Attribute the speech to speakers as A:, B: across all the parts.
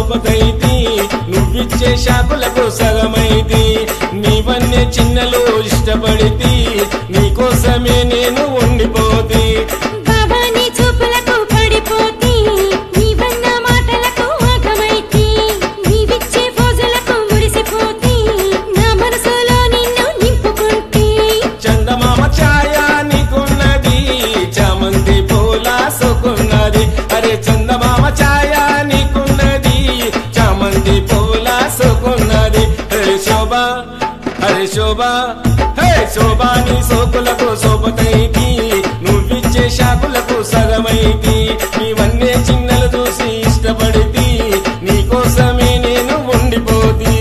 A: సోపతైతి నువ్విచ్చే షాకులకు సగమైతి నీవన్నే చిన్నలు ఇష్టపడితి నీకోసమే నేను ఉండిపోతి
B: బాబా నీ చూపులకు పడిపోతి నీవన్న మాటలకు ఆగమైతి నీవిచ్చే పోజులకు మురిసిపోతి నా మనసులో నిన్ను నింపుకుంటే
A: చందమామ ఛాయ నీకున్నది చామంతి పూల సోకున్నది అరే చందమామ ఛాయ నీకున్నది చామంతి పూల సోకున్నది హరే శోభ హరే శోభ హే శోభ నీ సోకులకు శోభతైతి నువ్విచ్చే షాకులకు సగమైతి నీవన్నే చిన్నలు చూసి ఇష్టపడితి నీకోసమే నేను ఉండిపోతీ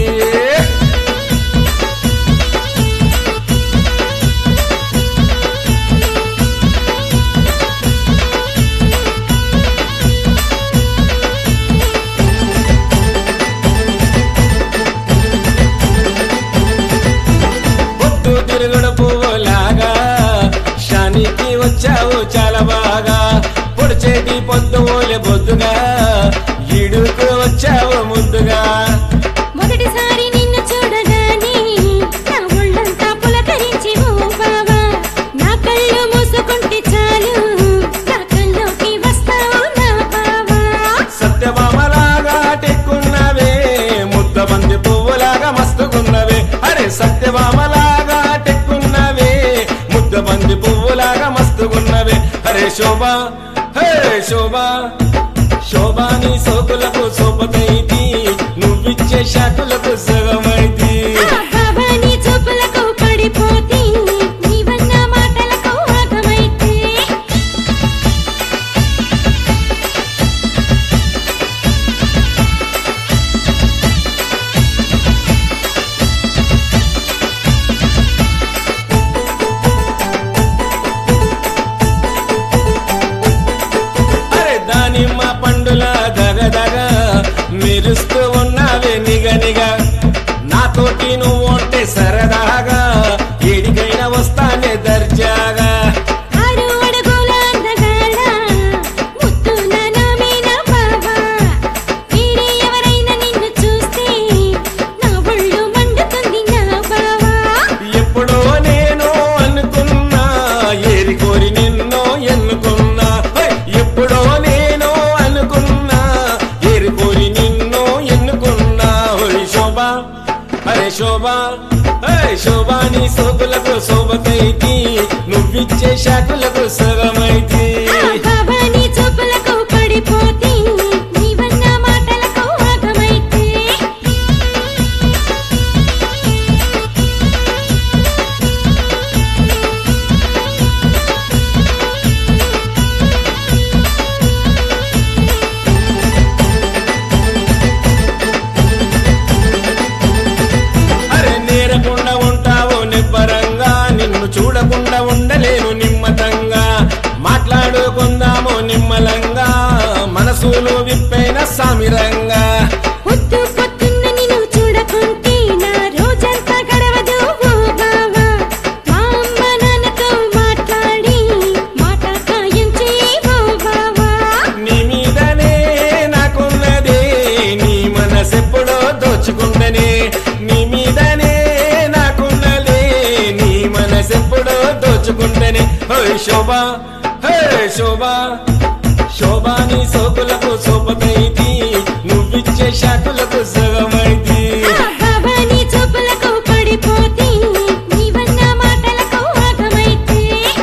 A: పొద్దు తిరుగుడు పువ్వులాగా శానికి వచ్చావు చాలా బాగా పొడిచేటి పొద్దు ఓలే బొద్దుగా ఈడుకు వచ్చావు ముందుగా
B: మొదటిసారి నిన్ను చూడగానే నా ఒళ్ళంతా పులకరించి ఓ బావా నా కళ్ళు మూసుకుంటే చాలు నా కల్లోకి వస్తావు నా బావా
A: సత్యభామలాగా టెక్కున్నవే ముద్ద బంది పువ్వులాగా మస్తుకున్నవే అరే సత్యభామలాగా టెక్కున్నవే ముద్ద బంది పువ్వులాగా మస్తుకున్నవే అరే శోభ హే శోభ శోభాని సోకులకు సోపతైతి నువ్విచ్చే శాకులకు సగమైతి
B: ఆ బావా నీ చూపులకు పడిపోతే నీవన్న మాటలకు ఆగమైతే
A: అరే దానిమ్మ పండుల దగదగ మెరుస్తూ ఉన్నావే నిగ నిగ నాతోటి నువ్వు ఉంటే సరదాగా ఏడికైనా వస్తానే దర్జాగా
B: ఆరు అడుగుల అందగాడ ముద్దుల నామేన బావా వేరే ఎవరైనా నిన్ను చూస్తే నా ఒళ్ళు మండుతుంది నా బావా
A: ఎప్పుడో నేను అనుకున్నా ఏరి కోరి నిన్నో ఎన్నుకున్నా హై! ఎప్పుడో నేను అనుకున్నా ఏరి కోరి నిన్నో ఎన్నుకున్నా హోయ్ శోభ అరే శోభ హే శోభ నీ సోకులకు శోభకైతి నువ్విచ్చే శాకులకు సగమైతి
B: ఆ బావా నీ చూపులకు పడిపోతే నీవన్న మాటలకు ఆగమైతే
A: అరే నేరకుండా ఉంటావు నిబ్బరంగా నిన్ను చూడకుండా ఉండలేను నిమ్మతంగా మాట్లాడుకుందాము నిమ్మలంగా మనసులు విప్పైన సామిరంగా
B: పొద్దు పొద్దున్న నిన్ను చూడకుంటే నా రోజంతా గడవదు ఓ బావా మా అమ్మ నాన్నతో మాట్లాడి మాట ఖాయం చేయి ఓ బావా
A: నీ మీదనే నాకున్నదే నీ మనసెప్పుడో దోచుకుందనే నీ మీదనే నాకున్నదే నీ మనసెప్పుడో దోచుకుందనే హోయ్ శోభ హే శోభ శోభా నీ సోకులకు సోపతైతి నువ్విచ్చే శాకులకు సగమైతి
B: ఆ బావా నీ చూపులకు పడిపోతే నీవన్న మాటలకు ఆగమైతే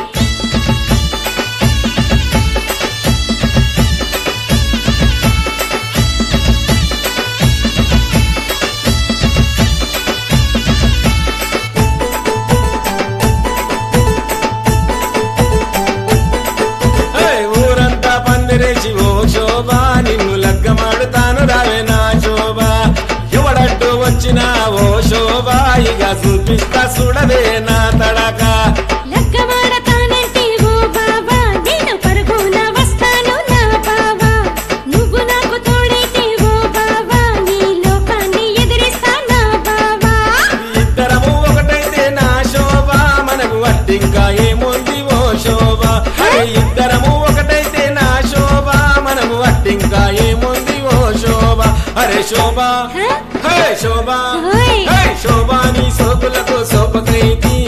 A: హే, ఊరంతా పందిరేసి ఓ శోభ నిన్ను లగ్గమాడుతాను రావే నా శోభ ఎవడట్టు వచ్చినా ఓ శోభ ఇక చూపిస్తా చూడవే నా తడక
B: లగ్గమాడతానంటే ఓ బావా నేను పరుగున వస్తాను నా బావా నువ్వు నాకు తోడైతే ఓ బావా నీ లోకాన్ని ఎదిరిస్తా నా బావా
A: ఇద్దరము ఒకటైతే నా శోభ మనకు అట్టింకా ఏముంది ఓ శోభ అరే ఇద్దరము ఒకటైతే నా శోభ మనము అట్టింకా ఏముంది ఓ శోభ అరే శోభ
B: హ?
A: హే శోభ
B: ఓయ్.
A: హే శోభ నీ సోకులకు సోపకైతి